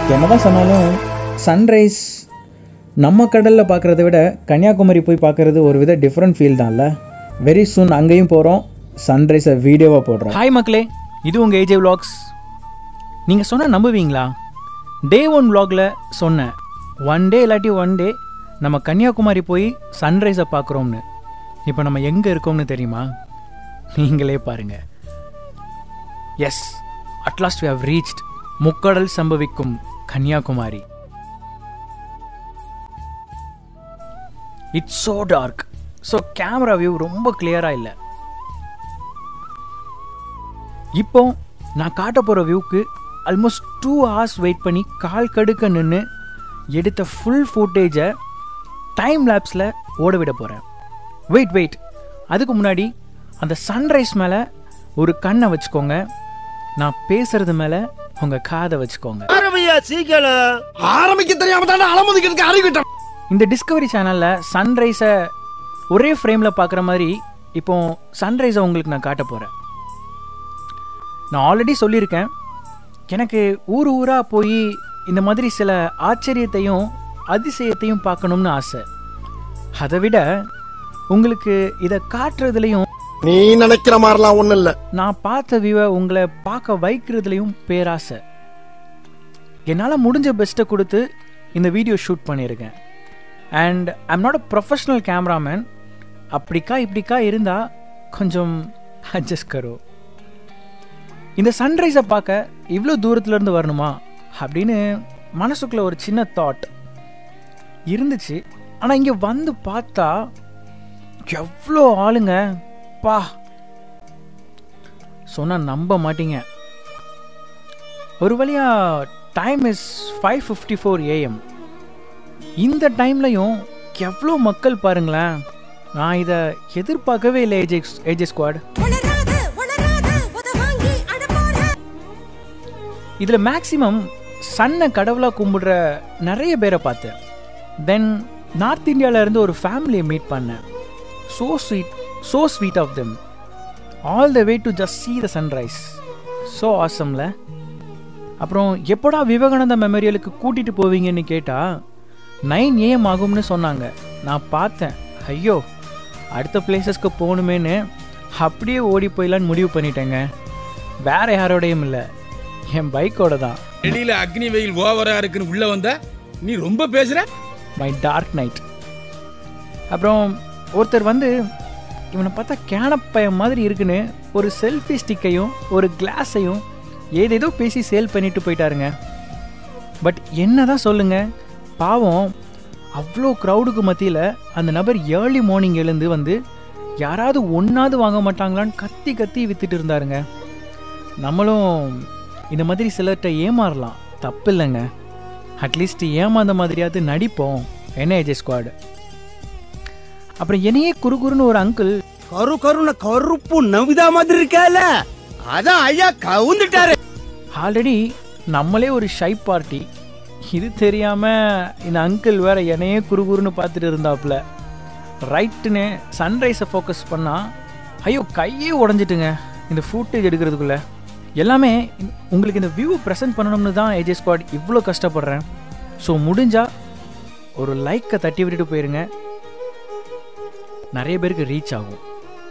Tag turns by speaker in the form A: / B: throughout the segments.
A: என்னதான் சொன்னாலும் சன்ரைஸ் நம்ம கடலில் பார்க்குறத விட கன்னியாகுமரி போய் பார்க்குறது ஒரு வித டிஃப்ரெண்ட் ஃபீல் தான்ல வெரி சூன் அங்கேயும் போகிறோம் சன்ரைஸை வீடியோவாக போடுறோம்
B: ஹாய் மக்களே இது உங்கள் ஏஜே vlogs நீங்கள் சொன்னால் நம்புவீங்களா டே ஒன் vlogல சொன்னேன் ஒன் டே இல்லாட்டி ஒன் டே நம்ம கன்னியாகுமரி போய் சன்ரைஸை பார்க்குறோம்னு இப்போ நம்ம எங்கே இருக்கோம்னு தெரியுமா நீங்களே பாருங்க yes at last we have reached முக்கடல் சம்பவிக்கும் Kanyakumari it's so dark so camera view ரொம்ப கிளியராக இல்லை இப்போ நான் காட்ட போகிற வியூக்கு ஆல்மோஸ்ட் டூ ஹவர்ஸ் வெயிட் பண்ணி கால் கடுக்க நின்று எடுத்த ஃபுல் ஃபுட்டேஜை டைம் லேப்ஸில் ஓட விட போகிறேன் வெயிட் வெயிட் அதுக்கு முன்னாடி அந்த சன்ரைஸ் மேலே ஒரு கண்ணை வச்சுக்கோங்க நான் பேசுறது மேலே உங்கள் காதை வச்சுக்கோங்க
C: ஆரம்பியா சீக்கிரம்
D: ஆரம்பிக்க தெரியாம தானே அலமுதிக்கிறதுக்கு அறிவிட்டேன்
B: இந்த டிஸ்கவரி சேனலில் சன்ரைஸை ஒரே ஃப்ரேமில் பார்க்குற மாதிரி இப்போ சன்ரைஸை உங்களுக்கு நான் காட்ட போகிறேன் நான் ஆல்ரெடி சொல்லியிருக்கேன் எனக்கு ஊர் ஊராக போய் இந்த மாதிரி சில ஆச்சரியத்தையும் அதிசயத்தையும் பார்க்கணும்னு ஆசை அதை விட உங்களுக்கு இதை காட்டுறதுலையும்
D: நீ நினைக்கிற மாதிரிலாம் ஒண்ணும் இல்ல
B: நான் பார்த்த வியூவை உங்களை பார்க்க வைக்கிறதுலையும் பேராசை என்னால் முடிஞ்ச பெஸ்ட்டை கொடுத்து இந்த வீடியோ ஷூட் பண்ணியிருக்கேன் and I'm not a professional cameraman அப்படிக்கா இப்படிக்கா இருந்தால் கொஞ்சம் அட்ஜஸ்ட் கரோ இந்த சன்ரைஸை பார்க்க இவ்வளோ தூரத்துலேருந்து வரணுமா அப்படின்னு மனசுக்குள்ள ஒரு சின்ன தாட் இருந்துச்சு ஆனால் இங்கே வந்து பார்த்தா எவ்வளோ ஆளுங்க பா சொன்னா நம்ப மாட்டீங்க ஒரு வழியா time is five fifty four AM இந்த டைம்லையும் எவ்வளோ மக்கள் பாருங்களேன் நான் இதை எதிர்பார்க்கவே இல்லை ஏஜே ஏஜே ஸ்குவாட்
E: உணராத உணராத உதவாங்கி அடப்பாட
B: இதில் மேக்ஸிமம் சன்னை கடவுளாக கும்பிடுற நிறைய பேரை பார்த்தேன் தென் நார்த் இந்தியாவில் இருந்து ஒரு ஃபேமிலியை மீட் பண்ணேன் so sweet so sweet of them all the way to just see the sunrise so ஆசம்ல அப்புறம் எப்படா விவேகானந்தா மெமோரியலுக்கு கூட்டிகிட்டு போவீங்கன்னு கேட்டால் நைன் ஏஎம் ஆகும்னு சொன்னாங்க நான் பார்த்தேன் ஐயோ அடுத்த பிளேசஸ்க்கு போகணுமேன்னு அப்படியே ஓடி போயிடலான்னு முடிவு பண்ணிட்டேங்க வேற யாரோடையும் இல்லை என் பைக்கோட தான்
F: வெளியில அக்னி வெயில் ஓவரா இருக்குன்னு உள்ள வந்த நீ ரொம்ப பேசுற
B: மை டார்க் நைட் அப்புறம் ஒருத்தர் வந்து இவனை பார்த்தா கேனப்பையன் மாதிரி இருக்குன்னு ஒரு செல்ஃபி ஸ்டிக்கையும் ஒரு கிளாஸையும் ஏதேதோ பேசி சேல் பண்ணிட்டு போயிட்டாருங்க பட் என்னதான் சொல்லுங்க பாவம் அவ்வளோ க்ரௌடுக்கு மத்தியில் அந்த நபர் ஏர்லி மார்னிங் எழுந்து வந்து யாராவது ஒன்றாவது வாங்க மாட்டாங்களான்னு கத்தி கத்தி வித்துட்டு இருந்தாருங்க நம்மளும் இந்த மாதிரி சிலர்கிட்ட ஏமாறலாம் தப்பு இல்லைங்க அட்லீஸ்ட் ஏமாந்த மாதிரியாவது நடிப்போம் என்ன ஏஜே ஸ்குவாடு அப்புறம் என்னையே குறுகுறுன்னு ஒரு அங்கிள்
C: கரு கருன கருப்பு நவிதா மாதிரி இருக்கால அதான் ஐயா கவுந்துட்டாரு
B: ஆல்ரெடி நம்மளே ஒரு ஷை பார்ட்டி இது தெரியாம இந்த அங்கிள் வேற என்னையே குறுகுறுன்னு பார்த்துட்டு இருந்தாப்புல ரைட்டுன்னு சன்ரைஸை ஃபோக்கஸ் பண்ணா ஐயோ கையே உடஞ்சிட்டுங்க இந்த ஃபுட்டேஜ் எடுக்கிறதுக்குள்ள எல்லாமே இந்த- உங்களுக்கு இந்த வியூ ப்ரெசென்ட் பண்ணணும்னு தான் ஏஜே ஸ்குவாட் இவ்வளோ கஷ்டப்படுறேன் ஸோ முடிஞ்சா ஒரு லைக்கை தட்டி விட்டுட்டு போயிருங்க நிறைய பேருக்கு ரீச் ஆகும்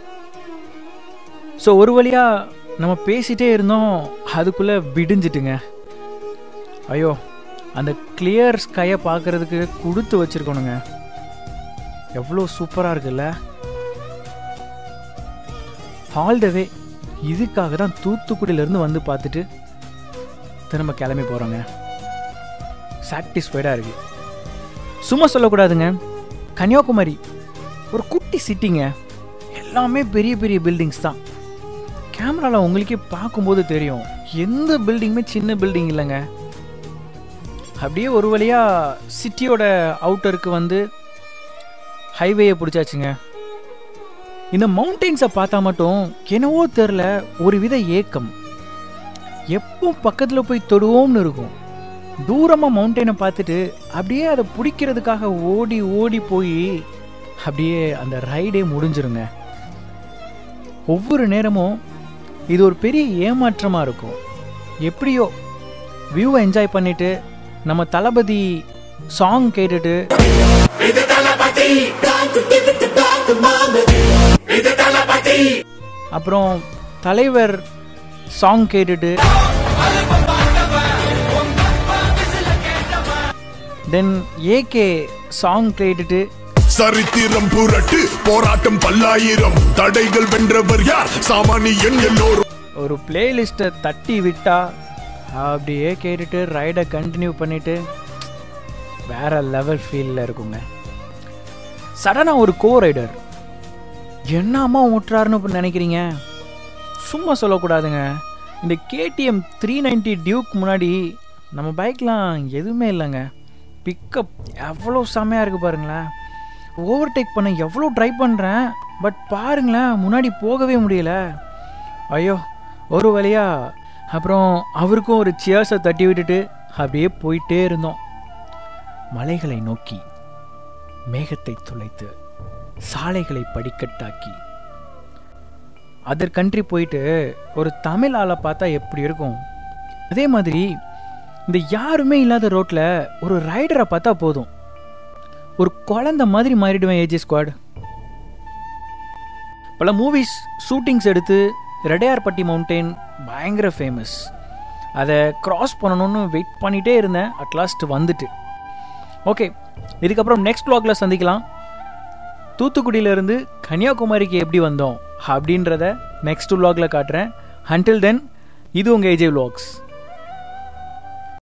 B: ஸோ ஒரு வழியா நம்ம பேசிட்டே இருந்தோம் அதுக்குள்ளே விடிஞ்சிட்டுங்க ஐயோ அந்த கிளியர் ஸ்கையை பார்க்கறதுக்கு கொடுத்து வச்சிருக்கணுங்க எவ்வளோ சூப்பராக இருக்குல்ல ஆல் த வே இதுக்காக தான் தூத்துக்குடியிலேருந்து வந்து பார்த்துட்டு திரும்ப கிளம்பி போகிறோங்க சாட்டிஸ்ஃபைடாக இருக்கு சும்மா சொல்லக்கூடாதுங்க கன்னியாகுமரி ஒரு குட்டி சிட்டிங்க எல்லாமே பெரிய பெரிய பில்டிங்ஸ் தான் கேமராவில் உங்களுக்கே பார்க்கும்போது தெரியும் எந்த பில்டிங்குமே சின்ன பில்டிங் இல்லைங்க அப்படியே ஒரு வழியாக சிட்டியோட அவுட்டருக்கு வந்து ஹைவேயை பிடிச்சாச்சுங்க இந்த மவுண்டெயின்ஸை பார்த்தா மட்டும் என்னவோ தெரில ஒரு வித ஏக்கம் எப்போ பக்கத்தில் போய் தொடுவோம்னு இருக்கும் தூரமாக மவுண்டெயினை பார்த்துட்டு அப்படியே அதை பிடிக்கிறதுக்காக ஓடி ஓடி போய் அப்படியே அந்த ரைடே முடிஞ்சிருங்க ஒவ்வொரு நேரமும் இது ஒரு பெரிய ஏமாற்றமாக இருக்கும் எப்படியோ வியூவை என்ஜாய் பண்ணிட்டு நம்ம தளபதி சாங் கேட்டுட்டு அப்புறம் தலைவர் சாங் கேட்டுட்டு தென் ஏகே சாங் கேட்டுட்டு
G: சரித்திரம் புரட்டு போராட்டம் பல்லாயிரம் தடைகள் வென்றவர் யார் சாமானியன் எல்லோரும்
B: ஒரு பிளேலிஸ்ட்டை தட்டி விட்டா அப்படியே கேட்டுட்டு ரைடை கண்டினியூ பண்ணிட்டு வேற லெவல் ஃபீலில் இருக்குங்க சடனாக ஒரு கோ ரைடர் என்னம்மா ஓட்டுறாருன்னு இப்ப நினைக்கிறீங்க சும்மா சொல்லக்கூடாதுங்க இந்த கேடிஎம் த்ரீ நைன்டி டியூக் முன்னாடி நம்ம பைக்லாம் எதுவுமே இல்லைங்க பிக்கப் எவ்வளோ செம்மையாக இருக்குது பாருங்களேன் ஓவர்டேக் பண்ண எவ்வளோ ட்ரை பண்ணுறேன் பட் பாருங்களேன் முன்னாடி போகவே முடியல ஐயோ ஒரு வழியா அப்புறம் அவருக்கும் ஒரு சியர்ஸை தட்டி விட்டுட்டு அப்படியே போயிட்டே இருந்தோம் மலைகளை நோக்கி மேகத்தை துளைத்து சாலைகளை படிக்கட்டாக்கி அதர் கண்ட்ரி போயிட்டு ஒரு தமிழ் ஆளை பார்த்தா எப்படி இருக்கும் அதே மாதிரி இந்த யாருமே இல்லாத ரோட்டில் ஒரு ரைடரை பார்த்தா போதும் ஒரு குழந்தை மாதிரி மாறிடுவேன் ஏஜி ஸ்குவாட் பல மூவிஸ் ஷூட்டிங்ஸ் எடுத்து ரெடையார்பட்டி மவுண்டெயின் பயங்கர ஃபேமஸ் அதை கிராஸ் பண்ணணும்னு வெயிட் பண்ணிகிட்டே இருந்தேன் அட்லாஸ்ட் வந்துட்டு ஓகே இதுக்கப்புறம் நெக்ஸ்ட் vlogல சந்திக்கலாம் தூத்துக்குடியிலேருந்து கன்னியாகுமரிக்கு எப்படி வந்தோம் அப்படின்றத நெக்ஸ்ட் vlogல காட்டுறேன் until தென் இது உங்கள் ஏஜே vlogs